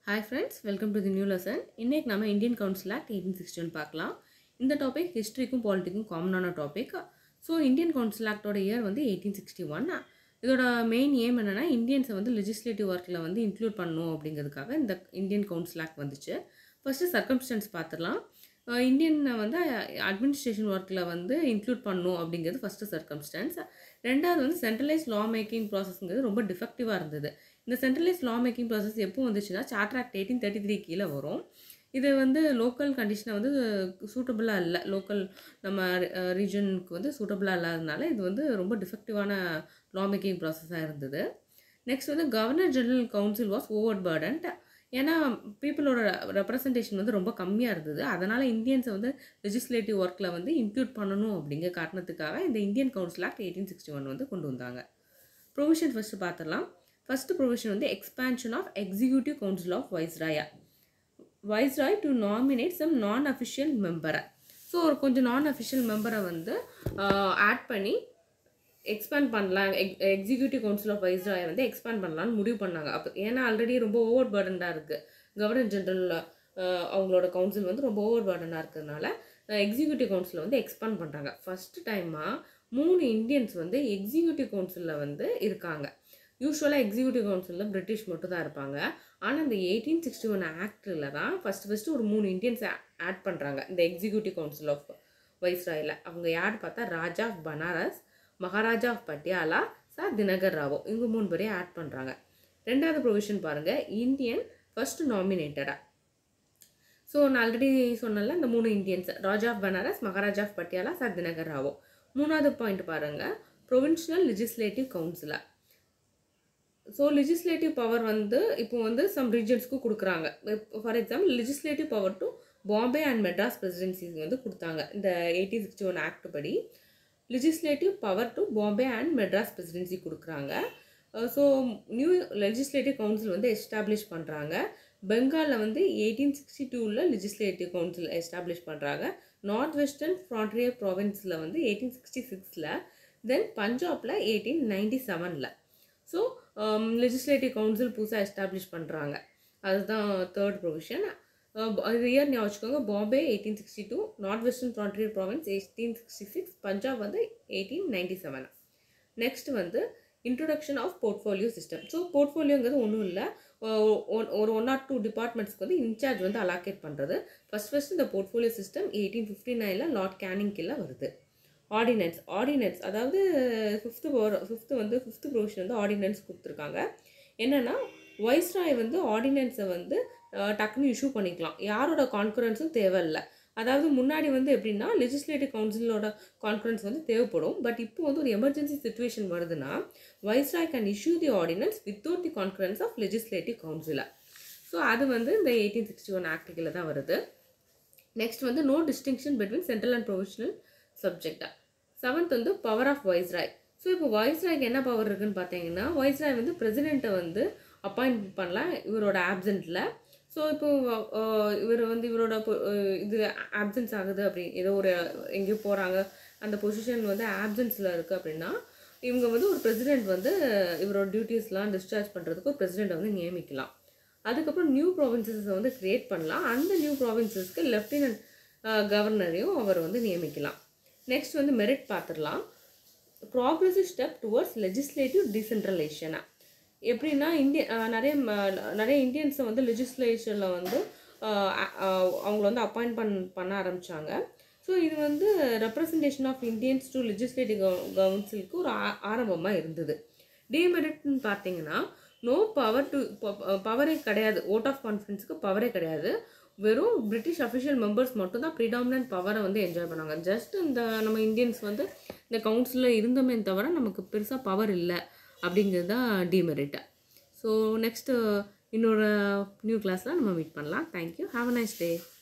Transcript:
hi friends welcome to the new lesson இன்றைக்கி நம்ம Indian council act eighteen sixteen பார்க்கலாம் இந்த டாபிக் ஹிஸ்ட்ரிக்கும் பாலிட்டிக்கும் காமனான டாபிக் ஸோ இந்தியன் கவுன்சில் ஆக்டோட இயர் வந்து எயிட்டீன் சிக்ஸ்டி ஒன் இதோட மெயின் ஏம் என்னென்னா இந்தியன்ஸை வந்து லெஜிஸ்லேட்டிவ் ஒர்க்கில் வந்து இன்க்ளூட் பண்ணணும் அப்படிங்கிறதுக்காக இந்த இந்தியன் கவுன்சில் ஆக்ட் வந்துச்சு ஃபஸ்ட்டு சர்க்கம்ஸ்டன்ஸ் பார்த்துடலாம் இந்தியனை வந்து அட்மினிஸ்ட்ரேஷன் ஒர்க்கில் வந்து இன்க்ளூட் பண்ணணும் அப்படிங்கிறது ஃபஸ்ட்டு சர்க்கம்ஸ்டன்ஸ் ரெண்டாவது வந்து சென்ட்ரலைஸ் லா மேக்கிங் ப்ராசஸ்ங்கிறது ரொம்ப டிஃபெக்டிவாக இருந்தது இந்த சென்ட்ரலைஸ் லா மேக்கிங் ப்ராசஸ் எப்போ வந்துச்சுன்னா charter act eighteen thirty three கீழே வரும் இது வந்து லோக்கல் கண்டிஷனை வந்து சூட்டபுளாக இல்லை லோக்கல் நம்ம ரீஜனுக்கு வந்து சூட்டபுளாக இல்லாததுனால இது வந்து ரொம்ப டிஃபெக்டிவான லா மேக்கிங் ப்ராசஸாக இருந்தது நெக்ஸ்ட் வந்து governor general council was over burdened ஏன்னா பீப்புளோட ரெப்ரசன்டேஷன் வந்து ரொம்ப கம்மியாக இருந்தது அதனால் இந்தியன்ஸை வந்து லெஜிஸ்லேட்டிவ் ஒர்க்கில் வந்து இன்க்ளூட் பண்ணணும் அப்படிங்கிற காரணத்துக்காக இந்த Indian council act eighteen sixty one வந்து கொண்டு வந்தாங்க ப்ரொவிஷன் ஃபஸ்ட்டு பார்த்துடலாம் ஃபஸ்ட்டு ப்ரொவிஷன் வந்து expansion of executive council of வைஸ்ராயா viceroy to nominate some non official மெம்பரை ஸோ ஒரு கொஞ்சம் நான் அஃபிஷியல் மெம்பரை வந்து ஆட் பண்ணி எக்ஸ்பேண்ட் பண்ணலாம் எக் எக்ஸிக்யூட்டிவ் கவுன்சில் ஆஃப் வைஸ்ராயை வந்து எக்ஸ்பேண்ட் பண்ணலாம்னு முடிவு பண்ணாங்க அப்போ ஏன்னா ஆல்ரெடி ரொம்ப ஓவர் பர்டனாக இருக்குது கவர்னர் ஜென்ரல் அவங்களோட கவுன்சில் வந்து ரொம்ப ஓவர் பர்டனாக இருக்கிறதுனால எக்ஸிக்யூட்டிவ் கவுன்சிலை வந்து எக்ஸ்பேண்ட் பண்ணுறாங்க ஃபஸ்ட்டு டைமாக மூணு இந்தியன்ஸ் வந்து எக்ஸிக்யூட்டிவ் கவுன்சிலில் வந்து இருக்காங்க யூஸ்வலாக எக்ஸிக்யூட்டிவ் கவுன்சிலில் பிரிட்டிஷ் மட்டும் தான் இருப்பாங்க ஆனால் இந்த எயிட்டீன் சிக்ஸ்டி ஒன் ஆக்டில் தான் ஃபஸ்ட்டு ஃபஸ்ட்டு ஒரு மூணு இந்தியன்ஸ் ஆட் பண்ணுறாங்க இந்த எக்ஸிக்யூட்டிவ் கவுன்சில் ஆஃப் வைஸ்ராயில் அவங்க யார் பார்த்தா Raja of Banaras Maharaja of Patiala sir Dinkar Rao இவங்க மூணு பேரையும் ஆட் பண்ணுறாங்க ரெண்டாவது ப்ரொவிஷன் பாருங்கள் இந்தியன் ஃபஸ்ட்டு நாமினேட்டடாக ஸோ நான் ஆல்ரெடி சொன்னல இந்த மூணு Indians Raja of Banaras Maharaja of Patiala sir Dinkar Rao மூணாவது பாயிண்ட் பாருங்கள் provincial legislative councillor so legislative power வந்து இப்போ வந்து சம் ரீஜன்ஸ்க்கு கொடுக்குறாங்க for example legislative power to Bombay and Madras presidencies வந்து கொடுத்தாங்க இந்த எயிட்டீன் சிக்ஸ்டி ஒன் ஆக்ட் படி legislative power to Bombay and Madras presidency கொடுக்குறாங்க ஸோ நியூ லெஜிஸ்லேட்டிவ் கவுன்சில் வந்து எஸ்டாப்ளிஷ் பண்ணுறாங்க பெங்காலில் வந்து எயிட்டீன் சிக்ஸ்டி டூவில் லெஜிஸ்லேட்டிவ் கவுன்சில் எஸ்டாப்ளிஷ் பண்ணுறாங்க நார்த் வெஸ்டர்ன் ஃப்ரான்ட்ரியர் ப்ராவின்ஸில் வந்து எயிட்டீன் சிக்ஸ்டி சிக்ஸில் தென் பஞ்சாபில் எயிட்டீன் நைன்டி செவனில் ஸோ லெஜிஸ்லேட்டிவ் கவுன்சில் புதுசாக எஸ்டாப்ளிஷ் பண்ணுறாங்க அதுதான் தேர்ட் ப்ரொவிஷன் இது இயர் ஞாபகம் வச்சுக்கோங்க Bombay eighteen sixty two north western frontier province eighteen sixty six Punjab வந்து எயிட்டீன் நைன்டி செவன் நெக்ஸ்ட் வந்து introduction of portfolio system so போர்ட்ஃபோலியோங்கிறது ஒன்றும் இல்லை ஒரு ஒன் ஆர் டூ டிபார்ட்மெண்ட்ஸ்க்கு வந்து இன்சார்ஜ் வந்து அலாக்கேட் பண்ணுறது ஃபஸ்ட் ஃபஸ்ட் இந்த போர்ட்ஃபோலியோ சிஸ்டம் எயிட்டீன் ஃபிஃப்டி நைனில் லார்ட் கேனிங் கீழே வருது ஆர்டினன்ஸ் ஆர்டினன்ஸ் அதாவது ஃபிஃப்த்து ஃபிஃப்த்து வந்து ஃபிஃப்த்து ப்ரொவிஷன் வந்து ஆர்டினன்ஸ் கொடுத்துருக்காங்க என்னென்னா வைஸ்ராய் வந்து ஆர்டினன்ஸை வந்து டக்குன்னு இஷ்யூ பண்ணிக்கலாம் யாரோட கான்ஃபரன்ஸும் தேவையில்லை அதாவது முன்னாடி வந்து எப்படின்னா லெஜிஸ்லேட்டிவ் கவுன்சிலோட கான்ஃபரன்ஸ் வந்து தேவைப்படும் பட் இப்போ வந்து ஒரு எமர்ஜென்சி சுச்சுவேஷன் வருதுன்னா viceroy can issue the ordinance without the conference of legislative councillor so அது வந்து இந்த எயிட்டீன் சிக்ஸ்டி ஒன் ஆக்டிக்கில் தான் வருது நெக்ஸ்ட் வந்து no distinction between central and provisional சப்ஜெக்டாக செவன்த் வந்து பவர் ஆஃப் வைஸ்ராய் ஸோ இப்போ வைஸ்ராய்க்கு என்ன பவர் இருக்குன்னு பார்த்தீங்கன்னா வைஸ்ராய் வந்து பிரசிடெண்ட்டை வந்து அப்பாயிண்ட் பண்ணலாம் இவரோட ஆப்சண்ட்டில் ஸோ இப்போ இவர் வந்து இவரோட இது ஆப்சன்ஸ் ஆகுது அப்படி ஏதோ ஒரு எங்கேயோ போகிறாங்க அந்த பொசிஷன் வந்து ஆப்சன்ஸில் இருக்குது அப்படின்னா இவங்க வந்து ஒரு பிரசிடெண்ட் வந்து இவரோட டியூட்டிஸ்லாம் டிஸ்சார்ஜ் பண்ணுறதுக்கு ஒரு பிரசிடெண்ட்டை வந்து நியமிக்கலாம் அதுக்கப்புறம் நியூ ப்ராவின்சஸை வந்து க்ரியேட் பண்ணலாம் அந்த நியூ ப்ராவின்சஸ்க்கு லெஃப்டினன்ட் கவர்னரையும் அவர் வந்து நியமிக்கலாம் நெக்ஸ்ட் வந்து மெரிட் பார்த்துடலாம் ப்ராக்ரெசிவ் ஸ்டெப் டுவர்ட்ஸ் லெஜிஸ்லேட்டிவ் டிசென்ட்ரலைசேஷனாக எப்படின்னா இந்திய நிறைய நிறைய இந்தியன்ஸை வந்து லெஜிஸ்லேஷனில் வந்து அவங்கள வந்து அப்பாயிண்ட் பண் பண்ண ஆரம்பித்தாங்க ஸோ இது வந்து representation of Indians to legislative கவுன்சிலுக்கு ஒரு ஆரம்பமாக இருந்தது டிமெரிட்னு பார்த்தீங்கன்னா நோ பவர் டு பவரே கிடையாது ஓட் ஆஃப் கான்ஃபரன்ஸுக்கு பவரே கிடையாது வெறும் பிரிட்டிஷ் அஃபிஷியல் மெம்பர்ஸ் மட்டும் தான் ப்ரிடாமினன்ட் பவரை வந்து என்ஜாய் பண்ணாங்க ஜஸ்ட் இந்த நம்ம இந்தியன்ஸ் வந்து இந்த கவுன்சிலில் இருந்தோமே தவிர நமக்கு பெருசாக பவர் இல்லை அப்படிங்கிறது தான் டிமெரிட் ஸோ நெக்ஸ்ட்டு இன்னொரு நியூ கிளாஸில் நம்ம மீட் பண்ணலாம் thank you have a nice day